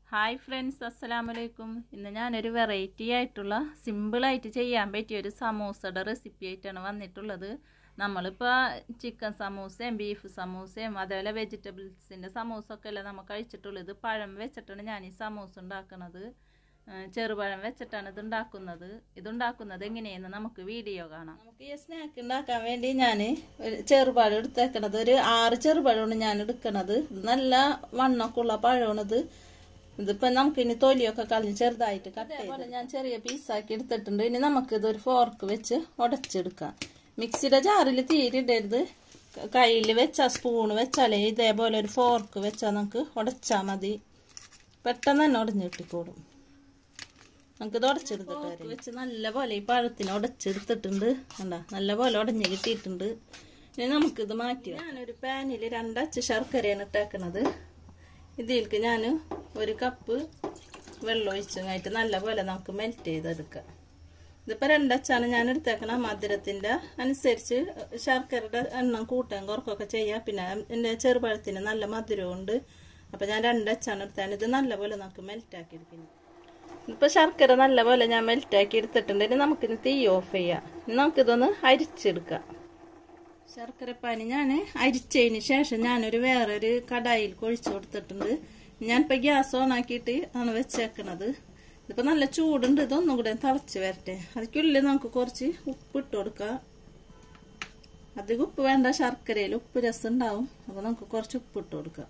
hi friends അസ്സലാമലൈക്കും ഇന്ന് ഞാനൊരു വെറൈറ്റി ആയിട്ടുള്ള സിമ്പിളായിട്ട് ചെയ്യാൻ പറ്റിയ ഒരു സമൂസയുടെ റെസിപ്പി ആയിട്ടാണ് വന്നിട്ടുള്ളത് നമ്മളിപ്പോൾ ചിക്കൻ സമൂസയും ബീഫ് സമൂസയും അതേപോലെ വെജിറ്റബിൾസിൻ്റെ സമൂസ ഒക്കെ അല്ലേ നമ്മൾ കഴിച്ചിട്ടുള്ളത് ഇത് പഴം വെച്ചിട്ടാണ് ഞാൻ ഈ സമൂസ ഉണ്ടാക്കുന്നത് ചെറുപഴം വെച്ചിട്ടാണ് ഇത് ഉണ്ടാക്കുന്നത് ഇതുണ്ടാക്കുന്നത് എങ്ങനെയെന്ന് നമുക്ക് വീഡിയോ കാണാം നമുക്ക് ഈ സ്നാക്ക് ഉണ്ടാക്കാൻ വേണ്ടി ഞാൻ ഒരു ചെറുപഴം എടുത്തേക്കണത് ഒരു ആറ് ചെറുപഴമാണ് ഞാൻ എടുക്കണത് ഇത് നല്ല വണ്ണമൊക്കെ ഉള്ള പഴമാണിത് ഇതിപ്പോ നമുക്ക് ഇനി തൊലിയൊക്കെ കളഞ്ഞ് ചെറുതായിട്ട് കട്ട് അതേപോലെ ഞാൻ ചെറിയ പീസാക്കി എടുത്തിട്ടുണ്ട് ഇനി നമുക്ക് ഇതൊരു ഫോർക്ക് വെച്ച് ഉടച്ചെടുക്കാം മിക്സിയുടെ ജാറിൽ തീരിടരുത് കയ്യിൽ വെച്ചാൽ സ്പൂണ് വെച്ചാലേ ഇതേപോലെ ഒരു ഫോർക്ക് വെച്ചാൽ നമുക്ക് ഉടച്ചാൽ മതി പെട്ടെന്ന് തന്നെ ഉടഞ്ഞ് കിട്ടിക്കോളും നമുക്ക് ഇത് ഉടച്ചെടുത്തിട്ട് വെച്ച് നല്ലപോലെ ഈ പഴത്തിന് ഉടച്ചെടുത്തിട്ടുണ്ട് കണ്ട നല്ലപോലെ ഉടഞ്ഞ് കിട്ടിയിട്ടുണ്ട് ഇനി നമുക്കിത് മാറ്റി ഞാനൊരു പാനിൽ രണ്ടച്ച് ശർക്കരയാണ് ഇട്ടേക്കണത് ഇതിലേക്ക് ഞാൻ ഒരു കപ്പ് വെള്ളം ഒഴിച്ചങ്ങായിട്ട് നല്ലപോലെ നമുക്ക് മെൽറ്റ് ചെയ്തെടുക്കാം ഇതിപ്പോൾ രണ്ടച്ചാണ് ഞാൻ എടുത്തേക്കണ മധുരത്തിൻ്റെ അനുസരിച്ച് ശർക്കരയുടെ എണ്ണം കൂട്ടാൻ കുറക്കൊക്കെ ചെയ്യാം പിന്നെ എൻ്റെ ചെറുപഴത്തിന് നല്ല മധുരമുണ്ട് അപ്പോൾ ഞാൻ രണ്ടച്ചാണ് എടുത്താണ് ഇത് നല്ലപോലെ നമുക്ക് മെൽറ്റാക്കി എടുക്കുന്നു ഇപ്പോൾ ശർക്കര നല്ലപോലെ ഞാൻ മെൽറ്റാക്കി എടുത്തിട്ടുണ്ട് ഇനി നമുക്കിന്ന് തീ ഓഫ് ചെയ്യാം ഇനി നമുക്കിതൊന്ന് അരിച്ചെടുക്കാം ശർക്കരപ്പാനി ഞാൻ അരിച്ചതിന് ശേഷം ഞാനൊരു വേറൊരു കടായിൽ കൊഴിച്ചു കൊടുത്തിട്ടുണ്ട് ഞാനിപ്പോൾ ഗ്യാസ് ഓൺ ആക്കിയിട്ട് ആണ് വെച്ചേക്കണത് ഇതിപ്പോൾ നല്ല ചൂടുണ്ട് ഇതൊന്നും കൂടെ തിളച്ച് വരട്ടെ അതിക്കുള്ളിൽ നമുക്ക് കുറച്ച് ഉപ്പ് ഇട്ട് കൊടുക്കാം അധികം ഉപ്പ് വേണ്ട ശർക്കരയിൽ ഉപ്പ് രസം ഉണ്ടാവും അപ്പോൾ നമുക്ക് കുറച്ച് ഉപ്പ് ഇട്ട് കൊടുക്കാം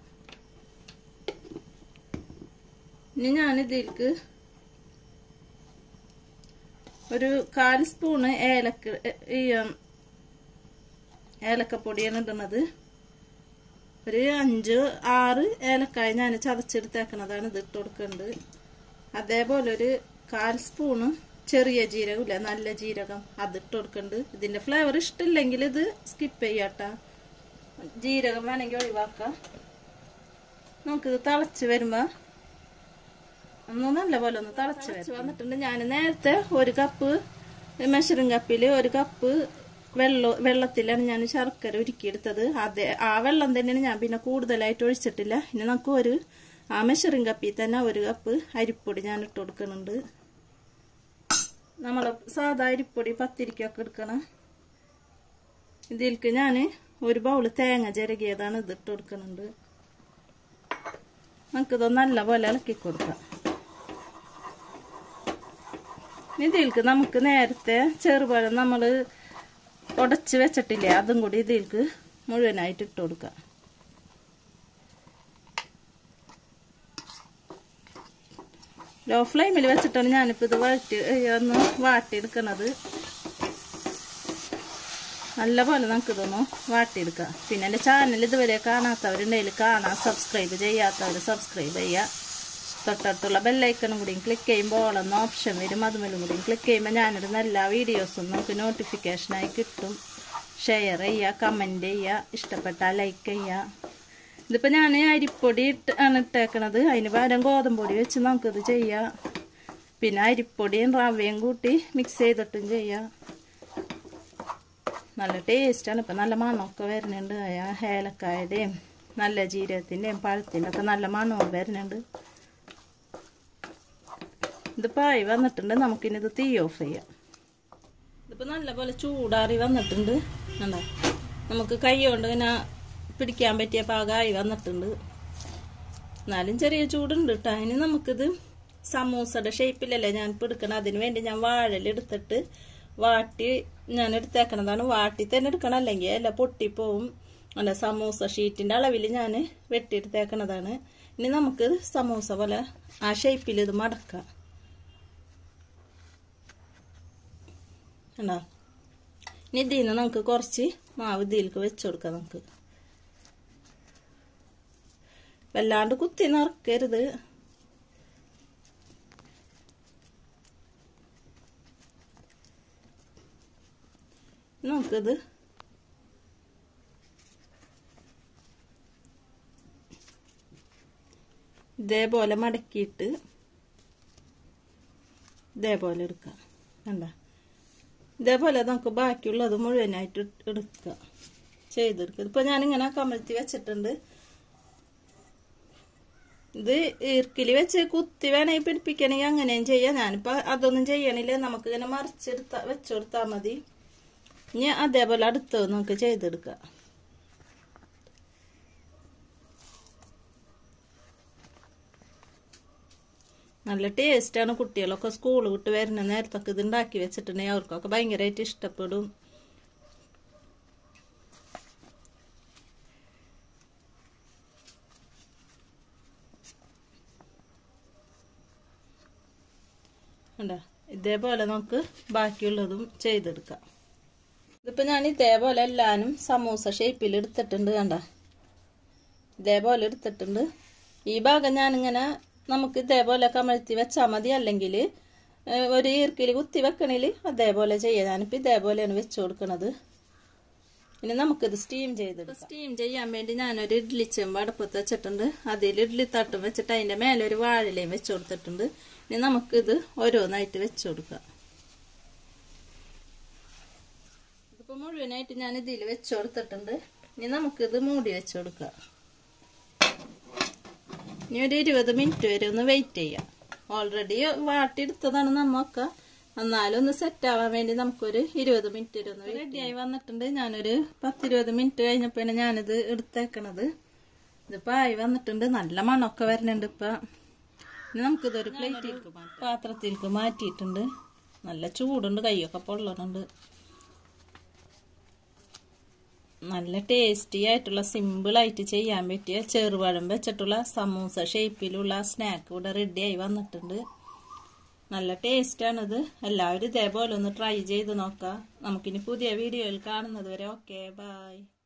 ഇനി ഞാനിതിലേക്ക് ഒരു കാൽ സ്പൂണ് ഏലക്ക ഈ ഏലക്കപ്പൊടിയാണ് ഇടുന്നത് ഒരു അഞ്ച് ആറ് ഏലക്കായ ഞാൻ ചതച്ചെടുത്തേക്കണതാണ് ഇത് ഇട്ട് കൊടുക്കേണ്ടത് അതേപോലെ ഒരു കാൽ സ്പൂണ് ചെറിയ ജീരകം ഇല്ല നല്ല ജീരകം അത് ഇട്ട് കൊടുക്കുന്നുണ്ട് ഇതിൻ്റെ ഫ്ലേവർ ഇഷ്ടമില്ലെങ്കിൽ ഇത് സ്കിപ്പ് ചെയ്യാട്ട ജീരകം വേണമെങ്കിൽ ഒഴിവാക്കാം നമുക്കിത് തിളച്ച് വരുമ്പോൾ ഒന്ന് നല്ലപോലെ ഒന്ന് തിളച്ച് വന്നിട്ടുണ്ട് ഞാൻ നേരത്തെ ഒരു കപ്പ് മെഷറിംഗ് കപ്പിൽ ഒരു കപ്പ് വെള്ളം വെള്ളത്തിലാണ് ഞാൻ ശർക്കര ഉരുക്കിയെടുത്തത് അതെ ആ വെള്ളം തന്നെയാണ് ഞാൻ പിന്നെ കൂടുതലായിട്ട് ഒഴിച്ചിട്ടില്ല ഇനി നമുക്ക് ഒരു ആ മെഷറിംഗ് കപ്പിൽ തന്നെ ഒരു കപ്പ് അരിപ്പൊടി ഞാൻ ഇട്ട് കൊടുക്കുന്നുണ്ട് നമ്മൾ സാധാ അരിപ്പൊടി പത്തിരിക്കൊക്കെ എടുക്കണം ഇതിലേക്ക് ഞാൻ ഒരു ബൗള് തേങ്ങ ചിരകിയതാണ് ഇത് ഇട്ട് കൊടുക്കുന്നുണ്ട് നമുക്കിത് നല്ലപോലെ ഇളക്കി കൊടുക്കാം ഇതിലേക്ക് നമുക്ക് നേരത്തെ ചെറുപഴം നമ്മൾ ഉടച്ച് വെച്ചിട്ടില്ലേ അതും കൂടി ഇതിലേക്ക് മുഴുവനായിട്ട് ഇട്ട് കൊടുക്കാം ലോ ഫ്ലെയിമിൽ വെച്ചിട്ടാണ് ഞാനിപ്പോൾ ഇത് വഴറ്റി ഒന്ന് വാട്ടിയെടുക്കണത് നല്ലപോലെ നമുക്കിതൊന്ന് വാട്ടിയെടുക്കാം പിന്നെ എൻ്റെ ചാനൽ ഇതുവരെ കാണാത്തവരുണ്ടെങ്കിൽ കാണാം സബ്സ്ക്രൈബ് ചെയ്യാത്തവർ സബ്സ്ക്രൈബ് ചെയ്യുക തൊട്ടടുത്തുള്ള ബെല്ലൈക്കണും കൂടിയും ക്ലിക്ക് ചെയ്യുമ്പോൾ ഓളെന്ന ഓപ്ഷൻ വരും അതുമല്ലും കൂടിയും ക്ലിക്ക് ചെയ്യുമ്പോൾ ഞാനിടുന്ന എല്ലാ വീഡിയോസും നമുക്ക് നോട്ടിഫിക്കേഷനായി കിട്ടും ഷെയർ ചെയ്യുക കമൻറ്റ് ചെയ്യുക ഇഷ്ടപ്പെട്ടാൽ ലൈക്ക് ചെയ്യുക ഇതിപ്പോൾ ഞാൻ അരിപ്പൊടി ഇട്ട് ആണ് ഇട്ടേക്കണത് അതിന് പകരം ഗോതമ്പൊടി വെച്ച് നമുക്കിത് ചെയ്യാം പിന്നെ അരിപ്പൊടിയും റവയും കൂട്ടി മിക്സ് ചെയ്തിട്ടും ചെയ്യാം നല്ല ടേസ്റ്റാണ് ഇപ്പം നല്ല മണമൊക്കെ വരുന്നുണ്ട് ഏലക്കായുടെയും നല്ല ജീരകത്തിൻ്റെയും പഴത്തിൻ്റെ ഒക്കെ നല്ല മണവും വരുന്നുണ്ട് ഇതിപ്പോൾ ആയി വന്നിട്ടുണ്ട് നമുക്കിനി ഇത് തീ ഓഫ് ചെയ്യാം ഇതിപ്പോൾ നല്ലപോലെ ചൂടാറി വന്നിട്ടുണ്ട് കണ്ടോ നമുക്ക് കൈ കൊണ്ട് ഇങ്ങനെ പിടിക്കാൻ പറ്റിയ പാകമായി വന്നിട്ടുണ്ട് എന്നാലും ചെറിയ ചൂടുണ്ട് കേട്ടോ അതിന് നമുക്കിത് സമൂസയുടെ ഷേപ്പിലല്ലേ ഞാൻ ഇപ്പോൾ എടുക്കണം അതിന് വേണ്ടി ഞാൻ വാഴലെടുത്തിട്ട് വാട്ടി ഞാൻ എടുത്തേക്കണതാണ് വാട്ടി തന്നെ എടുക്കണം അല്ലെങ്കിൽ അല്ല പൊട്ടിപ്പോവും അല്ല സമൂസ ഷീറ്റിൻ്റെ അളവിൽ ഞാൻ വെട്ടിയെടുത്തേക്കണതാണ് ഇനി നമുക്ക് സമൂസ പോലെ ആ ഷേപ്പിൽ ഇത് മടക്കാം കണ്ടോ ഇനി ഇതിൽ നിന്ന് നമുക്ക് കുറച്ച് മാവ് ഇതിലേക്ക് വെച്ച് കൊടുക്കാം നമുക്ക് വല്ലാണ്ട് കുത്തി നിറക്കരുത് നമുക്കിത് ഇതേപോലെ മടക്കിയിട്ട് ഇതേപോലെ എടുക്കാം കണ്ട ഇതേപോലെ നമുക്ക് ബാക്കിയുള്ളത് മുഴുവനായിട്ട് എടുക്കുക ചെയ്തെടുക്കുക ഇപ്പോൾ ഞാനിങ്ങനെ കമഴ്ത്തി വെച്ചിട്ടുണ്ട് ഇത് ഈർക്കിൽ വെച്ച് കുത്തി വേണമെങ്കിൽ പിടിപ്പിക്കണമെങ്കിൽ അങ്ങനെയും ചെയ്യാം ഞാനിപ്പോൾ അതൊന്നും ചെയ്യണില്ല നമുക്ക് ഇങ്ങനെ മറിച്ചെടുത്താ വെച്ചെടുത്താൽ മതി ഇനി അതേപോലെ അടുത്തത് നമുക്ക് ചെയ്തെടുക്കാം നല്ല ടേസ്റ്റാണ് കുട്ടികളൊക്കെ സ്കൂൾ വിട്ട് വരുന്ന നേരത്തൊക്കെ ഇത് ഉണ്ടാക്കി വെച്ചിട്ടുണ്ടെങ്കിൽ അവർക്കൊക്കെ ഭയങ്കരമായിട്ട് ഇഷ്ടപ്പെടും കണ്ടോ ഇതേപോലെ നമുക്ക് ബാക്കിയുള്ളതും ചെയ്തെടുക്കാം ഇതിപ്പോൾ ഞാൻ ഇതേപോലെ എല്ലാനും സമൂസ ഷേപ്പിൽ എടുത്തിട്ടുണ്ട് കണ്ട ഇതേപോലെ എടുത്തിട്ടുണ്ട് ഈ ഭാഗം ഞാനിങ്ങനെ നമുക്ക് ഇതേപോലെ കമഴ്ത്തി വെച്ചാൽ മതി അല്ലെങ്കിൽ ഒരു ഈർക്കിൽ കുത്തി വെക്കണിൽ അതേപോലെ ചെയ്യാം ഞാനിപ്പോൾ ഇതേപോലെയാണ് വെച്ച് കൊടുക്കണത് ഇനി നമുക്കിത് സ്റ്റീം ചെയ്തെടുക്കാം സ്റ്റീം ചെയ്യാൻ വേണ്ടി ഞാനൊരു ഇഡ്ലി ചെമ്പ് അടുപ്പത്ത് വെച്ചിട്ടുണ്ട് അതിൽ ഇഡ്ലി തട്ടും വെച്ചിട്ട് അതിൻ്റെ മേലെ ഒരു വാഴലയും വെച്ച് കൊടുത്തിട്ടുണ്ട് ഇനി നമുക്കിത് ഓരോന്നായിട്ട് വെച്ച് കൊടുക്കാം ഇതിപ്പോൾ മുഴുവനായിട്ട് ഞാൻ ഇതിൽ വെച്ച് കൊടുത്തിട്ടുണ്ട് ഇനി നമുക്കിത് മൂടി വെച്ച് കൊടുക്കാം ഇനി ഒരു ഇരുപത് മിനിറ്റ് വരെ ഒന്ന് വെയിറ്റ് ചെയ്യാം ഓൾറെഡി വാട്ടിയെടുത്തതാണ് നമ്മൊക്കെ എന്നാലും ഒന്ന് സെറ്റ് ആവാൻ വേണ്ടി നമുക്കൊരു ഇരുപത് മിനിറ്റ് വരെ ഒന്ന് റെഡിയായി വന്നിട്ടുണ്ട് ഞാനൊരു പത്തിരുപത് മിനിറ്റ് കഴിഞ്ഞപ്പോഴാണ് ഞാനിത് എടുത്തേക്കണത് ഇതിപ്പോൾ ആയി വന്നിട്ടുണ്ട് നല്ല മണമൊക്കെ വരുന്നുണ്ട് ഇപ്പം ഇനി നമുക്കിതൊരു പ്ലേറ്റിലേക്ക് പാത്രത്തിലേക്ക് മാറ്റിയിട്ടുണ്ട് നല്ല ചൂടുണ്ട് കൈയൊക്കെ പൊള്ളണുണ്ട് നല്ല ടേസ്റ്റി ആയിട്ടുള്ള സിമ്പിളായിട്ട് ചെയ്യാൻ പറ്റിയ ചെറുപഴം വെച്ചിട്ടുള്ള സമൂസ ഷേപ്പിലുള്ള സ്നാക്ക് ഇവിടെ റെഡിയായി വന്നിട്ടുണ്ട് നല്ല ടേസ്റ്റാണിത് എല്ലാവരും ഇതേപോലെ ഒന്ന് ട്രൈ ചെയ്ത് നോക്കാം നമുക്കിനി പുതിയ വീഡിയോയിൽ കാണുന്നത് വരെ ഓക്കെ ബായ്